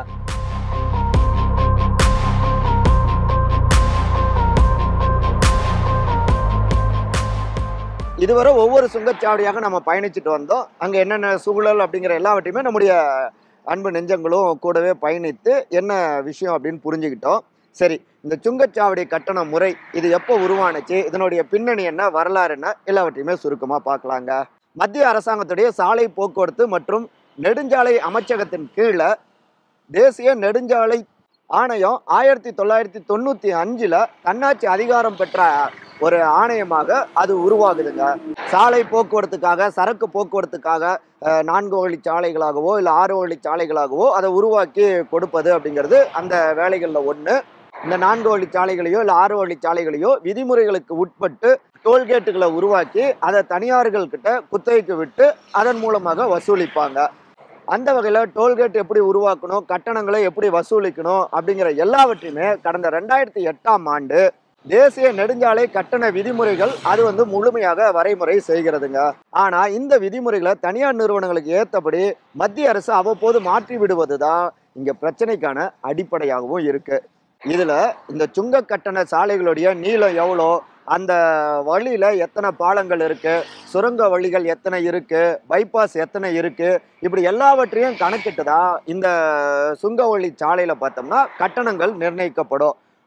இதுவரை ஒவ்வொரு சுங்கச்சாவடியாக நம்ம பயணிச்சுட்டு வந்தோம் அங்கே என்னென்ன சூழல் அப்படிங்கிற எல்லாவற்றையுமே நம்முடைய அன்பு நெஞ்சங்களும் கூடவே பயணித்து என்ன விஷயம் அப்படின்னு புரிஞ்சுக்கிட்டோம் சரி இந்த சுங்கச்சாவடி கட்டண முறை இது எப்போ உருவானுச்சு இதனுடைய பின்னணி என்ன வரலாறு என்ன எல்லாவற்றையுமே சுருக்கமாக பார்க்கலாங்க மத்திய அரசாங்கத்துடைய சாலை போக்குவரத்து மற்றும் நெடுஞ்சாலை அமைச்சகத்தின் கீழே தேசிய நெடுஞ்சாலை ஆணையம் ஆயிரத்தி தொள்ளாயிரத்தி தொண்ணூற்றி அஞ்சில் தன்னாட்சி அதிகாரம் பெற்ற ஒரு ஆணையமாக அது உருவாகுதுங்க சாலை போக்குவரத்துக்காக சரக்கு போக்குவரத்துக்காக அஹ், நான்கு வழி சாலைகளாகவோ இல்லை ஆறு வழி சாலைகளாகவோ அதை உருவாக்கி கொடுப்பது அப்படிங்கிறது அந்த வேலைகளில் ஒன்று இந்த நான்கு வழி சாலைகளையோ இல்லை ஆறு வழி சாலைகளையோ விதிமுறைகளுக்கு உட்பட்டு டோல்கேட்டுகளை உருவாக்கி அதை தனியார்கள் கிட்ட குத்தகைக்கு விட்டு அதன் மூலமாக வசூலிப்பாங்க அந்த வகையில் டோல்கேட் எப்படி உருவாக்கணும் கட்டணங்களை எப்படி வசூலிக்கணும் அப்படிங்கிற எல்லாவற்றையுமே கடந்த ரெண்டாயிரத்தி எட்டாம் ஆண்டு தேசிய நெடுஞ்சாலை கட்டண விதிமுறைகள் அது வந்து முழுமையாக வரைமுறை செய்கிறதுங்க ஆனா இந்த விதிமுறைகளை தனியார் நிறுவனங்களுக்கு ஏத்தபடி மத்திய அரசு அவ்வப்போது மாற்றி விடுவது தான் இங்க பிரச்சனைக்கான அடிப்படையாகவும் இருக்கு இதுல இந்த சுங்க கட்டண சாலைகளுடைய நீளம் எவ்வளோ அந்த வழியில எத்தனை பாலங்கள் இருக்கு சுரங்க வழிகள் எத்தனை இருக்கு பைபாஸ் எத்தனை இருக்கு இப்படி எல்லாவற்றையும் கணக்கிட்டு தான் இந்த சுங்க வழி சாலையில பார்த்தோம்னா கட்டணங்கள் நிர்ணயிக்கப்படும்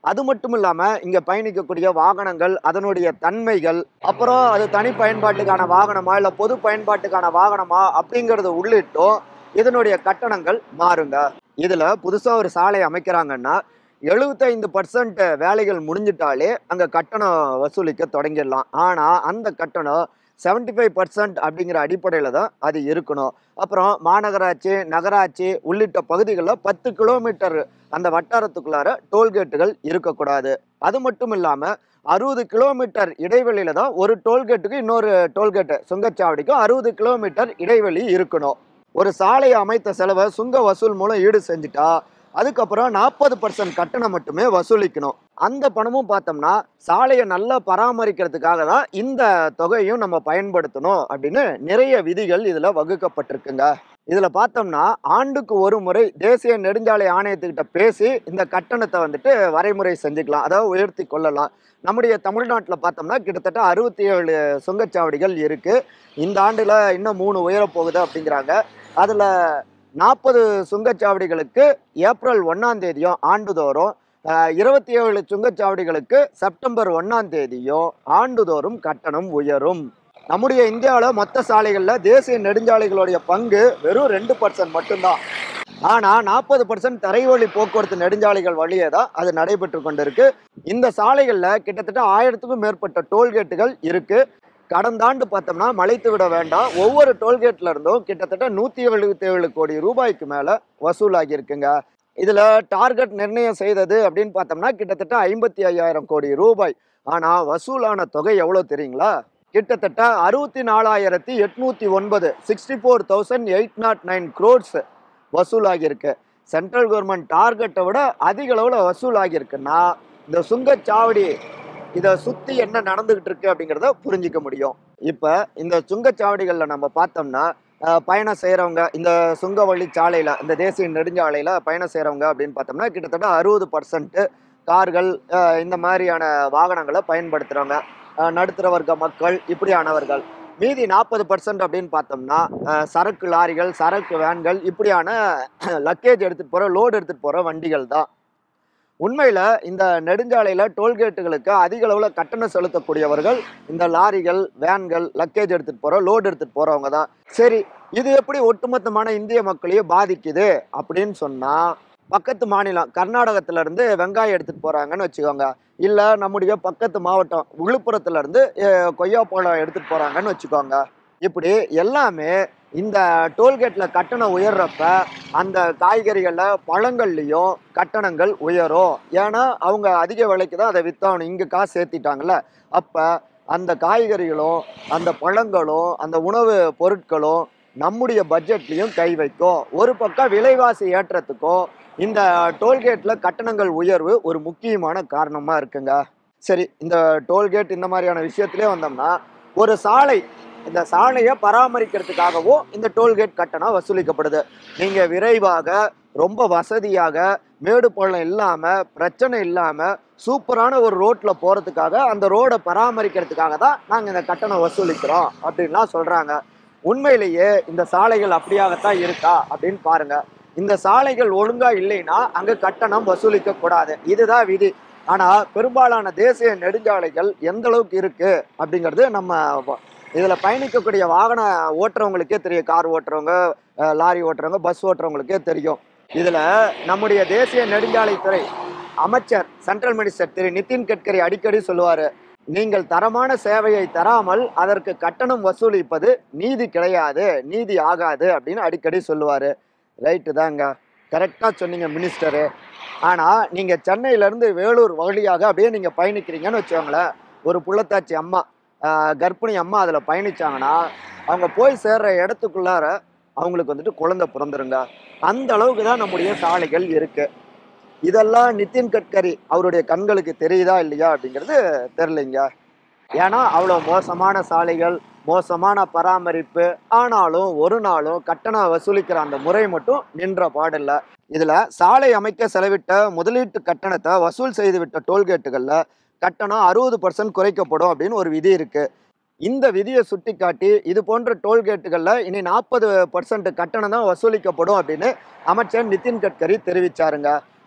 அது மட்டும் இல்லாம இங்க பயணிக்கக்கூடிய வாகனங்கள் அதனுடைய தன்மைகள் அப்புறம் அது தனி பயன்பாட்டுக்கான வாகனமா இல்ல பொது பயன்பாட்டுக்கான வாகனமா அப்படிங்கறது உள்ளிட்டும் இதனுடைய கட்டணங்கள் மாறுங்க இதுல புதுசா ஒரு சாலை அமைக்கிறாங்கன்னா எழுபத்தைந்து பர்சன்ட் வேலைகள் முடிஞ்சிட்டாலே அங்க கட்டணம் வசூலிக்க தொடங்கிடலாம் ஆனா அந்த கட்டணம் 75% ஃபைவ் பர்சன்ட் அப்படிங்கிற அடிப்படையில தான் அது இருக்கணும் அப்புறம் மாநகராட்சி நகராட்சி உள்ளிட்ட பகுதிகளில் பத்து கிலோமீட்டர் அந்த வட்டாரத்துக்குள்ளார டோல்கேட்டுகள் இருக்கக்கூடாது அது மட்டும் இல்லாம அறுபது கிலோமீட்டர் இடைவெளியில தான் ஒரு டோல்கேட்டுக்கு இன்னொரு டோல்கேட்டு சுங்கச்சாவடிக்கும் அறுபது கிலோமீட்டர் இடைவெளி இருக்கணும் ஒரு சாலையை அமைத்த செலவை சுங்க வசூல் மூலம் ஈடு செஞ்சுட்டா அதுக்கப்புறம் நாற்பது பர்சன்ட் கட்டணம் மட்டுமே வசூலிக்கணும் அந்த பணமும் பார்த்தோம்னா சாலையை நல்லா பராமரிக்கிறதுக்காக தான் இந்த தொகையும் நம்ம பயன்படுத்தணும் அப்படின்னு நிறைய விதிகள் இதுல வகுக்கப்பட்டிருக்குங்க இதுல பார்த்தோம்னா ஆண்டுக்கு ஒரு முறை தேசிய நெடுஞ்சாலை ஆணையத்துக்கிட்ட பேசி இந்த கட்டணத்தை வந்துட்டு வரைமுறை செஞ்சுக்கலாம் அதாவது உயர்த்தி கொள்ளலாம் நம்முடைய தமிழ்நாட்டில் பார்த்தோம்னா கிட்டத்தட்ட அறுபத்தி ஏழு சுங்கச்சாவடிகள் இருக்கு இந்த ஆண்டுல இன்னும் மூணு உயரப் போகுது அப்படிங்கிறாங்க அதுல நாற்பது சுங்கச்சாவடிகளுக்கு ஏப்ரல் ஒன்னாம் தேதியும் ஆண்டுதோறும் இருபத்தி ஏழு சுங்கச்சாவடிகளுக்கு செப்டம்பர் ஒன்னாம் தேதியும் ஆண்டுதோறும் கட்டணம் உயரும் நம்முடைய இந்தியாவில் மொத்த சாலைகளில் தேசிய நெடுஞ்சாலைகளுடைய பங்கு வெறும் ரெண்டு பர்சன்ட் மட்டும்தான் ஆனால் நாற்பது பர்சன்ட் தரைவழி போக்குவரத்து நெடுஞ்சாலைகள் வழியே தான் அது நடைபெற்று கொண்டிருக்கு இந்த சாலைகளில் கிட்டத்தட்ட ஆயிரத்துக்கும் மேற்பட்ட டோல்கேட்டுகள் இருக்கு கடந்த ஆண்டு பார்த்தோம்னா மலைத்து விட வேண்டாம் ஒவ்வொரு டோல்கேட்ல இருந்தும் கிட்டத்தட்ட நூற்றி எழுபத்தி ஏழு கோடி ரூபாய்க்கு மேலே வசூலாகி இருக்குங்க இதில் டார்கெட் நிர்ணயம் செய்தது அப்படின்னு பார்த்தோம்னா கிட்டத்தட்ட ஐம்பத்தி ஐயாயிரம் கோடி ரூபாய் ஆனால் வசூலான தொகை எவ்வளோ தெரியுங்களா கிட்டத்தட்ட அறுபத்தி நாலாயிரத்தி எட்நூத்தி ஒன்பது sixty four thousand eight nought nine crores வசூலாகியிருக்கு சென்ட்ரல் கவர்மெண்ட் டார்கெட்டை விட அதிக அளவில் வசூலாகியிருக்குன்னா இந்த சுங்கச்சாவடி இதை சுற்றி என்ன நடந்துகிட்டு இருக்கு அப்படிங்கிறத புரிஞ்சிக்க முடியும் இப்போ இந்த சுங்கச்சாவடிகளில் நம்ம பார்த்தோம்னா அஹ், பயணம் செய்கிறவங்க இந்த சுங்க வழி சாலையில் இந்த தேசிய நெடுஞ்சாலையில் பயணம் செய்கிறவங்க அப்படின்னு பார்த்தோம்னா கிட்டத்தட்ட அறுபது பர்சன்ட்டு கார்கள் அஹ், இந்த மாதிரியான வாகனங்களை பயன்படுத்துகிறவங்க நடுத்தர வர்க்க மக்கள் இப்படியானவர்கள் மீதி நாற்பது பர்சன்ட் அப்படின்னு பார்த்தோம்னா அஹ், சரக்கு லாரிகள் சரக்கு வேன்கள் இப்படியான லக்கேஜ் எடுத்துகிட்டு போகிற லோடு எடுத்துகிட்டு போகிற வண்டிகள் தான் உண்மையில் இந்த நெடுஞ்சாலையில் டோல்கேட்டுகளுக்கு அதிக அளவில் கட்டணம் செலுத்தக்கூடியவர்கள் இந்த லாரிகள் வேன்கள் லக்கேஜ் எடுத்துகிட்டு போகிற லோடு எடுத்துகிட்டு போகிறவங்க தான் சரி இது எப்படி ஒட்டுமொத்தமான இந்திய மக்களையும் பாதிக்குது அப்படின்னு சொன்னால் பக்கத்து மாநிலம் கர்நாடகத்துல இருந்து வெங்காயம் எடுத்துகிட்டு போகிறாங்கன்னு வச்சுக்கோங்க இல்லை நம்முடைய பக்கத்து மாவட்டம் விழுப்புரத்துல இருந்து அஹ், கொய்யாப்பழம் எடுத்துகிட்டு போகிறாங்கன்னு வச்சுக்கோங்க இப்படி எல்லாமே இந்த டோல்கேட்டில் கட்டணம் உயர்றப்ப அந்த காய்கறிகளில் பழங்கள்லையும் கட்டணங்கள் உயரும் ஏன்னா அவங்க அதிக விலைக்கு தான் அதை வித்தாகணும் இங்கே காசு சேர்த்திட்டாங்கல்ல அப்போ அந்த காய்கறிகளும் அந்த பழங்களும் அந்த உணவு பொருட்களும் நம்முடைய பட்ஜெட்லையும் கை வைக்கும் ஒரு பக்கம் விலைவாசி ஏற்றத்துக்கும் இந்த டோல்கேட்டில் கட்டணங்கள் உயர்வு ஒரு முக்கியமான காரணமாக இருக்குங்க சரி இந்த டோல்கேட் இந்த மாதிரியான விஷயத்திலே வந்தோம்னா ஒரு சாலை இந்த சாலையை பராமரிக்கிறதுக்காகவும் இந்த டோல்கேட் கட்டணம் வசூலிக்கப்படுது நீங்கள் விரைவாக ரொம்ப வசதியாக மேடு பள்ளம் இல்லாமல் பிரச்சனை இல்லாமல் சூப்பரான ஒரு ரோட்டில் போகிறதுக்காக அந்த ரோடை பராமரிக்கிறதுக்காக தான் நாங்கள் இந்த கட்டணம் வசூலிக்கிறோம் அப்படின்லாம் சொல்கிறாங்க உண்மையிலேயே இந்த சாலைகள் அப்படியாகத்தான் இருக்கா அப்படின்னு பாருங்க இந்த சாலைகள் ஒழுங்கா இல்லைன்னா அங்க கட்டணம் வசூலிக்க கூடாது இதுதான் விதி ஆனா பெரும்பாலான தேசிய நெடுஞ்சாலைகள் எந்த அளவுக்கு இருக்கு அப்படிங்கிறது நம்ம வ- இதுல பயணிக்கக்கூடிய வாகன ஓட்டுறவங்களுக்கே தெரியும் கார் ஓட்டுறவங்க அஹ், லாரி ஓட்டுறவங்க பஸ் ஓட்டுறவங்களுக்கே தெரியும் இதுல நம்முடைய தேசிய நெடுஞ்சாலைத்துறை அமைச்சர் சென்ட்ரல் மினிஸ்டர் திரு நிதின் கட்கரி அடிக்கடி சொல்லுவாரு நீங்கள் தரமான சேவையை தராமல் அதற்கு கட்டணம் வசூலிப்பது நீதி கிடையாது நீதி ஆகாது அப்படின்னு அடிக்கடி சொல்லுவாரு ரைட்டு தாங்க கரெக்டாக சொன்னீங்க மினிஸ்டரு ஆனால் நீங்கள் சென்னையிலேருந்து வேலூர் வழியாக அப்படியே நீங்கள் பயணிக்கிறீங்கன்னு வச்சுக்கோங்களேன் ஒரு புள்ளத்தாச்சி அம்மா ஆஹ், கர்ப்பிணி அம்மா அதில் பயணிச்சாங்கன்னா அவங்க போய் சேர்ற இடத்துக்குள்ளார அவங்களுக்கு வந்துட்டு குழந்தை பிறந்துருங்க அந்த அளவுக்கு தான் நம்முடைய சாலைகள் இருக்கு இதெல்லாம் நிதின் கட்கரி அவருடைய கண்களுக்கு தெரியுதா இல்லையா அப்படிங்கிறது தெரிலைங்க ஏன்னா அவ்வளோ மோசமான சாலைகள் மோசமான பராமரிப்பு ஆனாலும் ஒரு நாளும் கட்டணம் வசூலிக்கிற அந்த முறை மட்டும் நின்ற பாடில்ல இதுல சாலை அமைக்க செலவிட்ட முதலீட்டு கட்டணத்தை வசூல் செய்துவிட்ட டோல்கேட்டுகள்ல கட்டணம் அறுபது பர்சன்ட் குறைக்கப்படும் அப்படின்னு ஒரு விதி இருக்கு இந்த விதியை சுட்டிக்காட்டி இது போன்ற டோல்கேட்டுகள்ல இனி நாற்பது பர்சன்ட் கட்டணம் தான் வசூலிக்கப்படும் அப்படின்னு அமைச்சர் நிதின் கட்கரி தெரிவிச்சாருங்க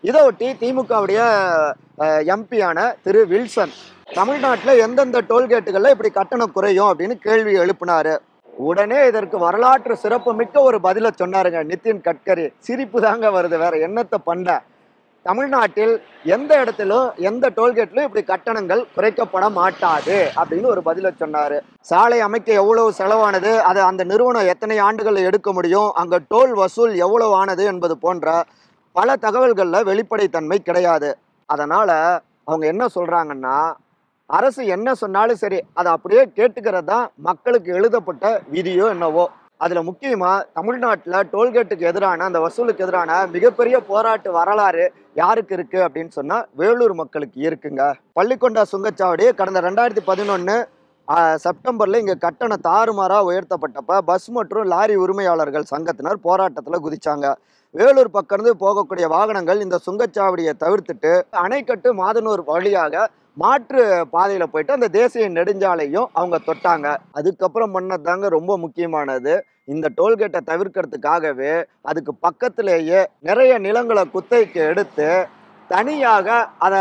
இதை ஒட்டி திமுகவுடைய எம்பியான திரு வில்சன் தமிழ்நாட்டில் எந்தெந்த டோல்கேட்டுகளில் இப்படி கட்டணம் குறையும் அப்படின்னு கேள்வி எழுப்பினாரு உடனே இதற்கு வரலாற்று சிறப்பு மிக்க ஒரு பதிலை சொன்னாருங்க நிதின் கட்கரி சிரிப்பு தாங்க வருது வேற என்னத்தை பண்ண தமிழ்நாட்டில் எந்த இடத்திலும் எந்த டோல்கேட்லையும் இப்படி கட்டணங்கள் குறைக்கப்பட மாட்டாது அப்படின்னு ஒரு பதிலை சொன்னாரு சாலை அமைக்க எவ்வளவு செலவானது அதை அந்த நிறுவனம் எத்தனை ஆண்டுகள் எடுக்க முடியும் அங்க டோல் வசூல் எவ்வளவு ஆனது என்பது போன்ற பல தகவல்கள்ல வெளிப்படைத்தன்மை கிடையாது அதனால அவங்க என்ன சொல்றாங்கன்னா அரசு என்ன சொன்னாலும் சரி அதை அப்படியே கேட்டுக்கிறது தான் மக்களுக்கு எழுதப்பட்ட விதியோ என்னவோ அதுல முக்கியமா தமிழ்நாட்டுல டோல்கேட்டுக்கு எதிரான அந்த வசூலுக்கு எதிரான மிகப்பெரிய போராட்ட வரலாறு யாருக்கு இருக்கு அப்படின்னு சொன்னா வேலூர் மக்களுக்கு இருக்குங்க பள்ளிக்கொண்டா சுங்கச்சாவடி கடந்த ரெண்டாயிரத்தி பதினொன்னு செப்டம்பர்ல இங்க கட்டணம் தாறுமாறா உயர்த்தப்பட்டப்ப பஸ் மற்றும் லாரி உரிமையாளர்கள் சங்கத்தினர் போராட்டத்துல குதிச்சாங்க வேலூர் பக்கம் இருந்து போகக்கூடிய வாகனங்கள் இந்த சுங்கச்சாவடியை தவிர்த்துட்டு அணைக்கட்டு மாதனூர் வழியாக மாற்று பாதையில போயிட்டு அந்த தேசிய நெடுஞ்சாலையும் அவங்க தொட்டாங்க அதுக்கப்புறம் பண்ணதாங்க ரொம்ப முக்கியமானது இந்த டோல்கேட்டை தவிர்க்கிறதுக்காகவே அதுக்கு பக்கத்திலேயே நிறைய நிலங்களை குத்தகைக்கு எடுத்து தனியாக அதை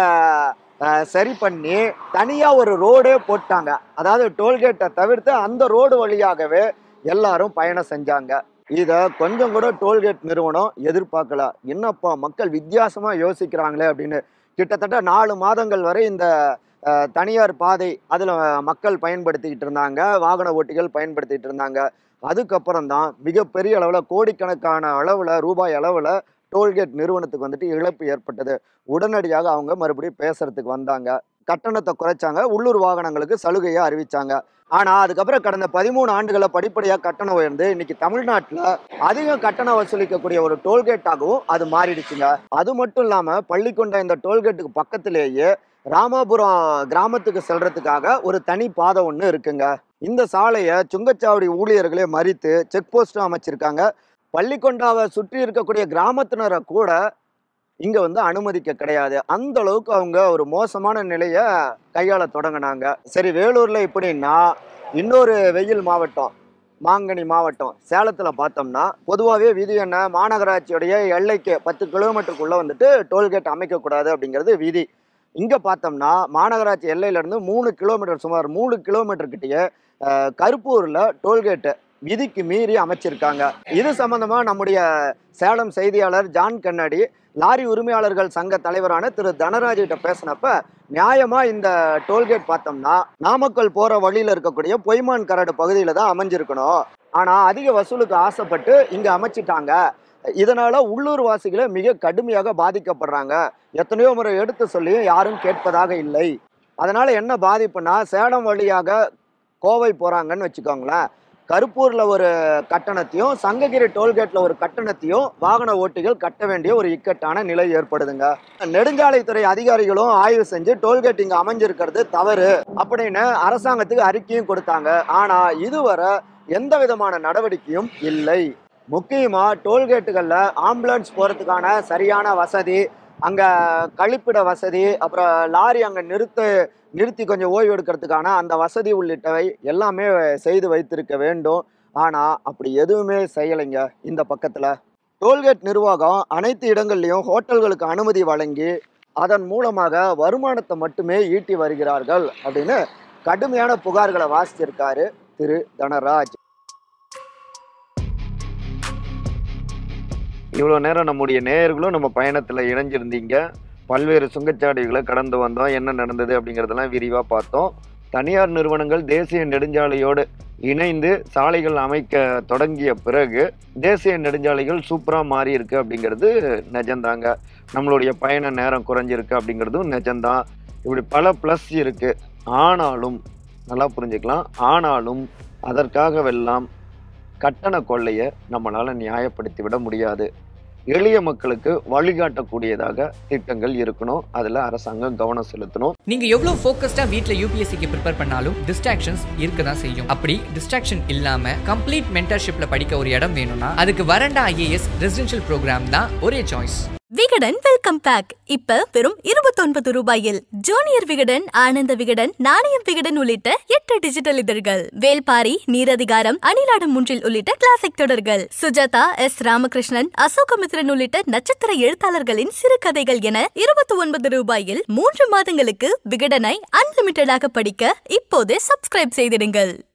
சரி பண்ணி தனியா ஒரு ரோடே போட்டாங்க அதாவது டோல்கேட்டை தவிர்த்து அந்த ரோடு வழியாகவே எல்லாரும் பயணம் செஞ்சாங்க இத கொஞ்சம் கூட டோல்கேட் நிறுவனம் எதிர்பார்க்கல என்னப்பா மக்கள் வித்தியாசமா யோசிக்கிறாங்களே அப்படின்னு கிட்டத்தட்ட நாலு மாதங்கள் வரை இந்த அஹ், தனியார் பாதை அதில் மக்கள் பயன்படுத்திக்கிட்டு இருந்தாங்க வாகன ஓட்டிகள் பயன்படுத்திட்டு இருந்தாங்க அதுக்கப்புறம் தான் மிகப்பெரிய அளவில் கோடிக்கணக்கான அளவில் ரூபாய் அளவில் டோல்கேட் நிறுவனத்துக்கு வந்துட்டு இழப்பு ஏற்பட்டது உடனடியாக அவங்க மறுபடியும் பேசுறதுக்கு வந்தாங்க கட்டணத்தை குறைச்சாங்க உள்ளூர் வாகனங்களுக்கு சலுகையை அறிவிச்சாங்க ஆனா அதுக்கப்புறம் கடந்த பதிமூணு ஆண்டுகள படிப்படியா கட்டணம் உயர்ந்து இன்னைக்கு தமிழ்நாட்டுல அதிக கட்டணம் வசூலிக்கக்கூடிய ஒரு டோல்கேட்டாகவும் அது மாறிடுச்சுங்க அது மட்டும் இல்லாம பள்ளிக்கொண்ட இந்த டோல்கேட்டுக்கு பக்கத்திலேயே ராமாபுரம் கிராமத்துக்கு செல்றதுக்காக ஒரு தனி பாதை ஒன்று இருக்குங்க இந்த சாலையை சுங்கச்சாவடி ஊழியர்களே மறித்து செக் போஸ்ட்டும் அமைச்சிருக்காங்க பள்ளிக்கொண்டாவை சுற்றி இருக்கக்கூடிய கிராமத்தினரை கூட இங்க வந்து அனுமதிக்க கிடையாது அந்த அளவுக்கு அவங்க ஒரு மோசமான நிலைய கையாள தொடங்கினாங்க சரி வேலூர்ல இப்படின்னா இன்னொரு வெயில் மாவட்டம் மாங்கனி மாவட்டம் சேலத்துல பார்த்தோம்னா பொதுவாகவே விதி என்ன மாநகராட்சியுடைய எல்லைக்கு பத்து கிலோமீட்டருக்குள்ள வந்துட்டு டோல்கேட் அமைக்கக்கூடாது அப்படிங்கிறது விதி இங்க பார்த்தோம்னா மாநகராட்சி எல்லையில இருந்து மூணு கிலோமீட்டர் சுமார் மூணு கிலோமீட்டர் கிட்டயே அஹ், கருப்பூர்ல டோல்கேட் விதிக்கு மீறி அமைச்சிருக்காங்க இது சம்பந்தமா நம்முடைய சேலம் செய்தியாளர் ஜான் கண்ணாடி லாரி உரிமையாளர்கள் சங்க தலைவரான திரு தனராஜ் கிட்ட பேசினப்ப நியாயமா இந்த டோல்கேட் பார்த்தோம்னா நாமக்கல் போற வழியில இருக்கக்கூடிய பொய்மான் கரடு பகுதியில தான் அமைஞ்சிருக்கணும் ஆனா அதிக வசூலுக்கு ஆசைப்பட்டு இங்க அமைச்சிட்டாங்க இதனால உள்ளூர் வாசிகளை மிக கடுமையாக பாதிக்கப்படுறாங்க எத்தனையோ முறை எடுத்து சொல்லியும் யாரும் கேட்பதாக இல்லை அதனால என்ன பாதிப்புனா சேலம் வழியாக கோவை போறாங்கன்னு வச்சுக்கோங்களேன் கருப்பூர்ல ஒரு கட்டணத்தையும் சங்ககிரி டோல்கேட்ல ஒரு கட்டணத்தையும் வாகன ஓட்டிகள் கட்ட வேண்டிய ஒரு இக்கட்டான நிலை ஏற்படுதுங்க நெடுஞ்சாலைத்துறை அதிகாரிகளும் ஆய்வு செஞ்சு டோல்கேட் இங்க அமைஞ்சிருக்கிறது தவறு அப்படின்னு அரசாங்கத்துக்கு அறிக்கையும் கொடுத்தாங்க ஆனா இதுவரை எந்த விதமான நடவடிக்கையும் இல்லை முக்கியமா டோல்கேட்டுகள்ல ஆம்புலன்ஸ் போறதுக்கான சரியான வசதி அங்க கழிப்பிட வசதி அப்புறம் லாரி அங்க நிறுத்த நிறுத்தி கொஞ்சம் ஓய்வு எடுக்கிறதுக்கான அந்த வசதி உள்ளிட்டவை எல்லாமே செய்து வைத்திருக்க வேண்டும் ஆனா அப்படி எதுவுமே செய்யலைங்க இந்த பக்கத்துல டோல்கேட் நிர்வாகம் அனைத்து இடங்கள்லையும் ஹோட்டல்களுக்கு அனுமதி வழங்கி அதன் மூலமாக வருமானத்தை மட்டுமே ஈட்டி வருகிறார்கள் அப்படின்னு கடுமையான புகார்களை வாசிச்சிருக்காரு திரு தனராஜ் இவ்வளோ நேரம் நம்முடைய நேயர்களும் நம்ம பயணத்தில் இணைஞ்சிருந்தீங்க பல்வேறு சுங்கச்சாவடிகளை கடந்து வந்தோம் என்ன நடந்தது அப்படிங்கிறதெல்லாம் விரிவாக பார்த்தோம் தனியார் நிறுவனங்கள் தேசிய நெடுஞ்சாலையோடு இணைந்து சாலைகள் அமைக்க தொடங்கிய பிறகு தேசிய நெடுஞ்சாலைகள் சூப்பராக மாறி இருக்கு அப்படிங்கிறது நிஜம்தாங்க நம்மளுடைய பயண நேரம் குறைஞ்சிருக்கு அப்படிங்கிறதும் நிஜம்தான் இப்படி பல ப்ளஸ் இருக்கு ஆனாலும் நல்லா புரிஞ்சுக்கலாம் ஆனாலும் அதற்காகவெல்லாம் கட்டண கொள்ளையை நம்மளால் நியாயப்படுத்தி விட முடியாது எளிய மக்களுக்கு வழிகாட்டக்கூடியதாக திட்டங்கள் இருக்கணும் அதில் அரசாங்கம் கவனம் செலுத்தணும் நீங்க எவ்வளவு ஃபோக்கஸ்டா வீட்ல யூபிஎஸ்சிக்கு ப்ரிப்பேர் பண்ணாலும் டிஸ்ட்ராக்ஷன்ஸ் இருக்க தான் செய்யும் அப்படி டிஸ்ட்ராக்ஷன் இல்லாம கம்ப்ளீட் மென்டர்ஷிப்ல படிக்க ஒரு இடம் வேணும்னா அதுக்கு வரண்டா ஐஏஎஸ் ரெசிடென்ஷியல் ப்ரோக்ராம் தான் ஒரே சாய்ஸ் விகடன் வெல்கம் பேக் இப்ப வெறும் இருபத்தொன்பது ரூபாயில் ஜூனியர் விகடன் ஆனந்த விகடன் நாணயம் விகடன் உள்ளிட்ட எட்டு டிஜிட்டல் இதழ்கள் வேல்பாரி நீரதிகாரம் அணிலாடும் முன்றில் உள்ளிட்ட கிளாசிக் தொடர்கள் சுஜாதா எஸ் ராமகிருஷ்ணன் அசோகமித்ரன் உள்ளிட்ட நட்சத்திர எழுத்தாளர்களின் சிறுகதைகள் என இருபத்தி ஒன்பது ரூபாயில் மூன்று மாதங்களுக்கு விகடனை அன்லிமிட்டடாக படிக்க இப்போதே சப்ஸ்கிரைப் செய்திடுங்கள்